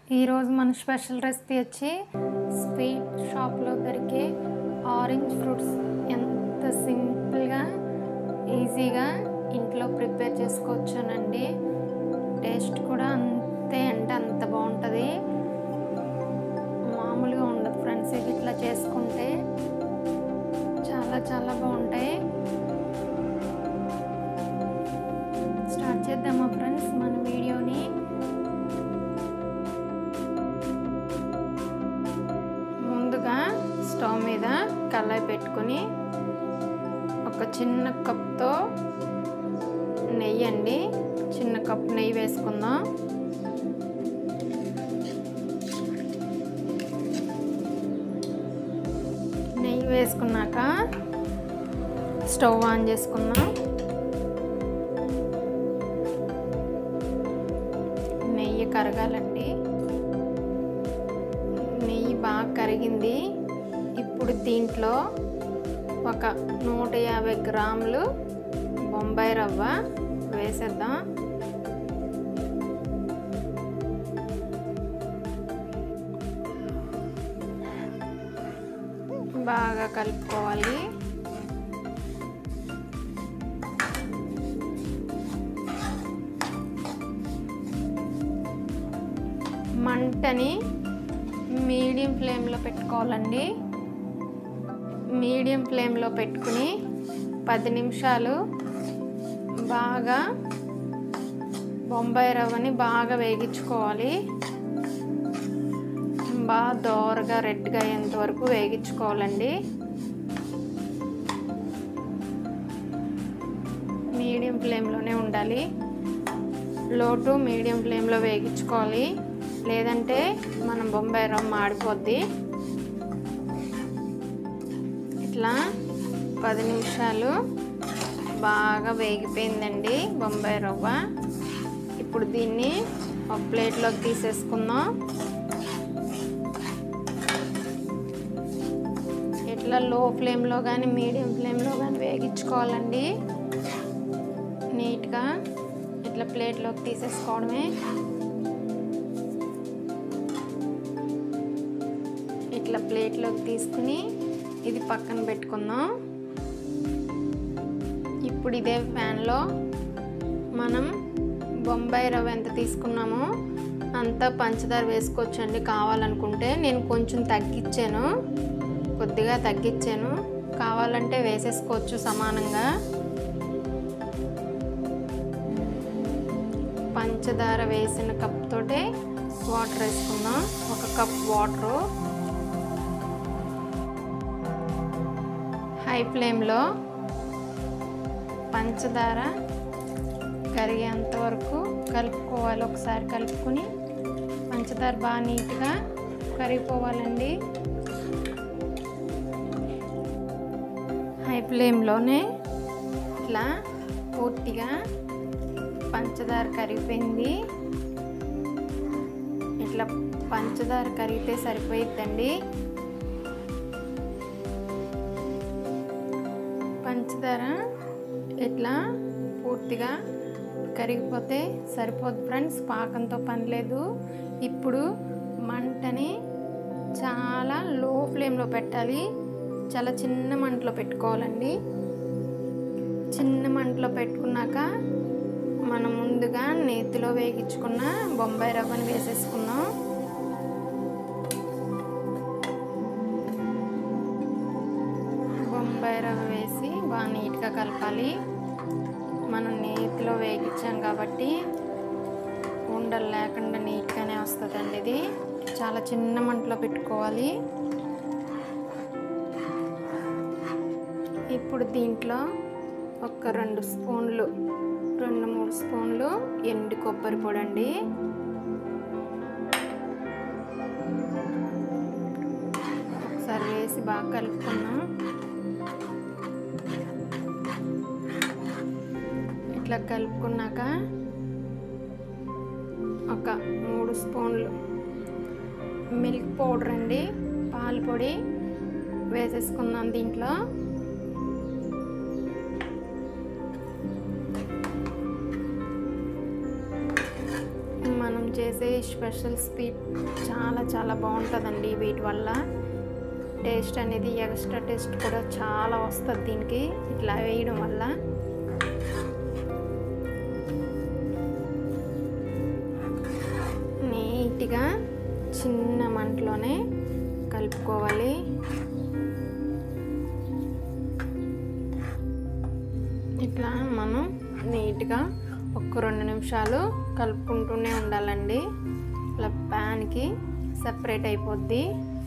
ఈరోజు మన special recipe వచ్చి స్వీట్ షాప్లో దొరికే ఆరెంజ్ ఫ్రూట్స్ ఎంత సింపుల్గా ఈజీగా ఇంట్లో ప్రిపేర్ చేసుకోవచ్చునండి టేస్ట్ కూడా అంతే అంటే అంత బాగుంటుంది మామూలుగా ఉండదు ఫ్రెండ్స్ ఇది ఇట్లా చేసుకుంటే చాలా చాలా బాగుంటాయి స్టార్ట్ చేద్దామా ఫ్రెండ్స్ మన వీడియోని ముందుగా స్టవ్ మీద కళాయి పెట్టుకొని ఒక చిన్న కప్తో నెయ్యి అండి చిన్న కప్ నెయ్యి వేసుకుందాం నెయ్యి వేసుకున్నాక స్టవ్ ఆన్ చేసుకుందాం నెయ్యి కరగాలండి నెయ్యి బాగా కరిగింది ఇప్పుడు దీంట్లో ఒక నూట యాభై గ్రాములు బొంబాయి రవ్వ వేసేద్దాం బాగా కలుపుకోవాలి మంటని మీడియం ఫ్లేమ్లో పెట్టుకోవాలండి మీడియం ఫ్లేమ్లో పెట్టుకుని పది నిమిషాలు బాగా బొంబాయి రవ్వని బాగా వేగించుకోవాలి బాగా దోరగా రెడ్గా అయ్యేంత వరకు వేగించుకోవాలండి మీడియం ఫ్లేమ్లోనే ఉండాలి లో టు మీడియం ఫ్లేమ్లో వేగించుకోవాలి లేదంటే మనం బొంబాయి రవ్వ మాడిపోద్ది ఇట్లా పది నిమిషాలు బాగా వేగిపోయిందండి బొంబాయి రవ్వ ఇప్పుడు దీన్ని ఒక ప్లేట్లోకి తీసేసుకుందాం ఇట్లా లో ఫ్లేమ్లో కానీ మీడియం ఫ్లేమ్లో కానీ వేగించుకోవాలండి నీట్గా ఇట్లా ప్లేట్లోకి తీసేసుకోవడమే ఇట్లా ప్లేట్లోకి తీసుకుని ఇది పక్కన పెట్టుకుందాం ఇప్పుడు ఇదే ప్యాన్లో మనం బొంబాయి రవ్వ ఎంత తీసుకున్నామో అంత పంచదార వేసుకోవచ్చండి కావాలనుకుంటే నేను కొంచెం తగ్గించాను కొద్దిగా తగ్గించాను కావాలంటే వేసేసుకోవచ్చు సమానంగా పంచదార వేసిన కప్ తోటే వాటర్ వేసుకుందాం ఒక కప్ వాటరు హై ఫ్లేమ్లో పంచదార కరిగేంత వరకు కలుపుకోవాలి ఒకసారి కలుపుకొని పంచదార బాగా నీట్గా కరిగిపోవాలండి హై ఫ్లేమ్లోనే ఇట్లా పూర్తిగా పంచదార కరిగిపోయింది ఇట్లా పంచదార కరిగితే సరిపోయిద్దండి పంచదార ఇట్లా పూర్తిగా కరిగిపోతే సరిపోదు ఫ్రెండ్స్ పాకంతో పని లేదు ఇప్పుడు మంటని చాలా లో ఫ్లేమ్లో పెట్టాలి చాలా చిన్న మంటలో పెట్టుకోవాలండి చిన్న మంటలో పెట్టుకున్నాక మనం ముందుగా నేతిలో వేగించుకున్న బొంబాయి రవ్వని వేసేసుకుందాం బొంబాయి రవ్వ వేసి బాగా నీట్గా కలపాలి మనం నేతిలో వేగించాం కాబట్టి ఉండలు లేకుండా నీట్గానే వస్తుందండి ఇది చాలా చిన్న మంటలో పెట్టుకోవాలి ఇప్పుడు దీంట్లో ఒక రెండు స్పూన్లు రెండు మూడు స్పూన్లు ఎండు కొబ్బరి పొడి అండి ఒకసారి వేసి బాగా కలుపుకున్నాం ఇట్లా కలుపుకున్నాక ఒక మూడు స్పూన్లు మిల్క్ పౌడర్ అండి పాల పొడి వేసేసుకుందాం దీంట్లో చేసే స్పెషల్ స్వీట్ చాలా చాలా బాగుంటుందండి వీటి వల్ల టేస్ట్ అనేది ఎక్స్ట్రా టేస్ట్ కూడా చాలా వస్తుంది దీనికి ఇట్లా వేయడం వల్ల నీట్గా చిన్న మంటలోనే కలుపుకోవాలి ఇట్లా మనం నీట్గా ఒక రెండు నిమిషాలు కలుపుకుంటూనే ఉండాలండి ఇట్లా ప్యాన్కి సపరేట్ అయిపోద్ది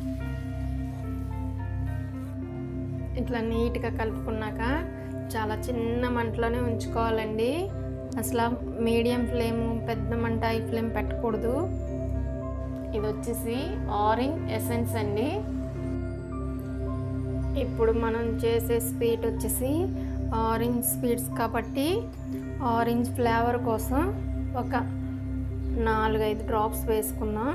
ఇట్లా నీట్గా కలుపుకున్నాక చాలా చిన్న మంటలోనే ఉంచుకోవాలండి అసలు మీడియం ఫ్లేమ్ పెద్ద మంట ఈ ఫ్లేమ్ పెట్టకూడదు ఇది వచ్చేసి ఆరెంజ్ ఎసెన్స్ అండి ఇప్పుడు మనం చేసే స్వీట్ వచ్చేసి ఆరెంజ్ స్వీట్స్ కాబట్టి ఆరెంజ్ ఫ్లేవర్ కోసం ఒక నాలుగైదు డ్రాప్స్ వేసుకుందాం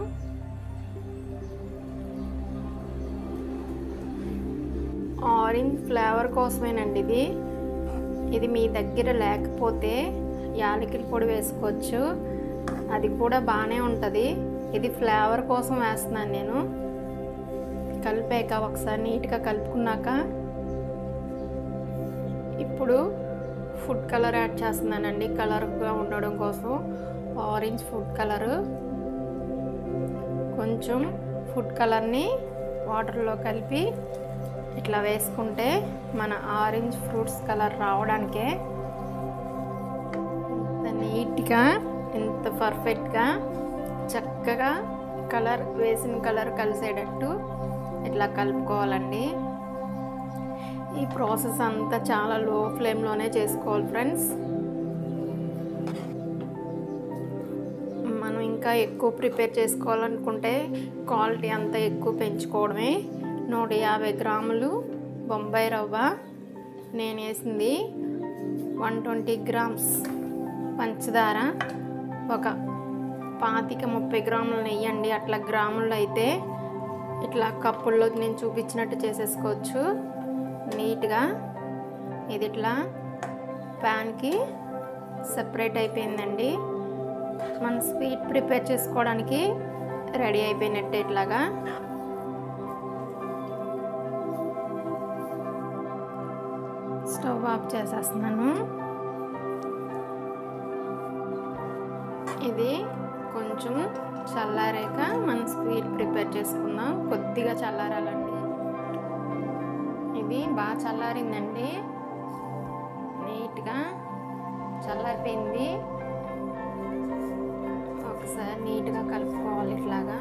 ఆరెంజ్ ఫ్లేవర్ కోసమేనండి ఇది ఇది మీ దగ్గర లేకపోతే యాలకుల పొడి వేసుకోవచ్చు అది కూడా బాగానే ఉంటుంది ఇది ఫ్లేవర్ కోసం వేస్తున్నాను నేను కలిపాక ఒకసారి నీట్గా కలుపుకున్నాక ఇప్పుడు ఫుడ్ కలర్ యాడ్ చేస్తున్నానండి కలర్గా ఉండడం కోసం ఆరెంజ్ ఫుడ్ కలరు కొంచెం ఫుడ్ కలర్ని వాటర్లో కలిపి ఇట్లా వేసుకుంటే మన ఆరెంజ్ ఫ్రూట్స్ కలర్ రావడానికే ఇంత నీట్గా ఇంత పర్ఫెక్ట్గా చక్కగా కలర్ వేసిన కలర్ కలిసేటట్టు ఇట్లా కలుపుకోవాలండి ఈ ప్రాసెస్ అంతా చాలా లో ఫ్లేమ్లోనే చేసుకోవాలి ఫ్రెండ్స్ మనం ఇంకా ఎక్కువ ప్రిపేర్ చేసుకోవాలనుకుంటే క్వాలిటీ అంతా ఎక్కువ పెంచుకోవడమే నూట యాభై గ్రాములు బొంబాయి రవ్వ నేను వేసింది వన్ ట్వంటీ గ్రామ్స్ పంచదార ఒక పాతిక ముప్పై గ్రాములు నెయ్యి అండి అట్లా గ్రాములు అయితే ఇట్లా కప్పుల్లో నేను చూపించినట్టు చేసేసుకోవచ్చు నీట్గా ఇది ఇట్లా ప్యాన్కి సపరేట్ అయిపోయిందండి మన స్వీట్ ప్రిపేర్ చేసుకోవడానికి రెడీ అయిపోయినట్టే ఇట్లాగా స్టవ్ ఆఫ్ చేసేస్తున్నాను ఇది కొంచెం చల్లారాక మనం స్వీట్ ప్రిపేర్ చేసుకుందాం కొద్దిగా చల్లారాలండి ఇది బాగా చల్లారిందండి నీట్గా చల్లారిపోయింది ఒకసారి నీట్గా కలుపుకోవాలి ఇట్లాగా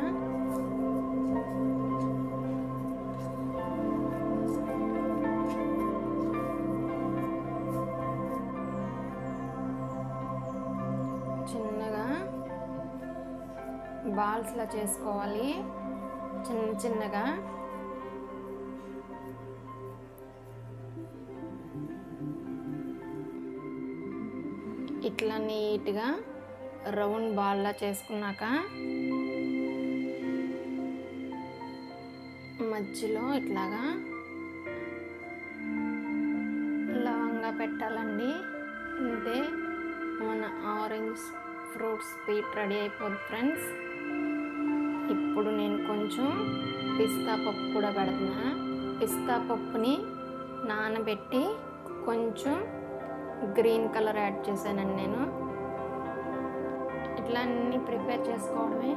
చిన్నగా బాల్స్లా చేసుకోవాలి చిన్న చిన్నగా ఇట్లా నీట్గా రౌండ్ బాల్లా చేసుకున్నాక మధ్యలో ఇట్లాగా లవంగా పెట్టాలండి అంతే మన ఆరెంజ్ ఫ్రూట్ స్వీట్ రెడీ అయిపోద్ది ఫ్రెండ్స్ ఇప్పుడు నేను కొంచెం పిస్తా పప్పు కూడా పెడుతున్నా పిస్తా పప్పుని నానబెట్టి కొంచెం గ్రీన్ కలర్ యాడ్ చేశానండి నేను ఇట్లా అన్నీ ప్రిపేర్ చేసుకోవడమే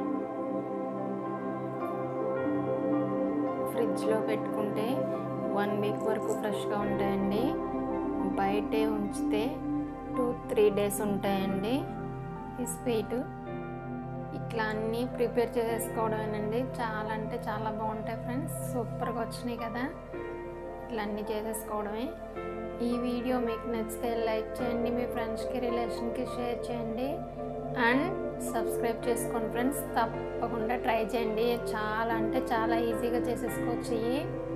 ఫ్రిడ్జ్లో పెట్టుకుంటే వన్ వీక్ వరకు ఫ్రెష్గా ఉంటాయండి బయటే ఉంచితే టూ త్రీ డేస్ ఉంటాయండి ఈ స్వీట్ ఇట్లా అన్నీ ప్రిపేర్ చేసేసుకోవడమేనండి చాలా అంటే చాలా బాగుంటాయి ఫ్రెండ్స్ సూపర్గా వచ్చినాయి కదా ఇట్లా అన్నీ చేసేసుకోవడమే ఈ వీడియో మీకు నచ్చితే లైక్ చేయండి మీ ఫ్రెండ్స్కి రిలేషన్కి షేర్ చేయండి అండ్ సబ్స్క్రైబ్ చేసుకోండి ఫ్రెండ్స్ తప్పకుండా ట్రై చేయండి చాలా అంటే చాలా ఈజీగా చేసేసుకోవచ్చు ఇవి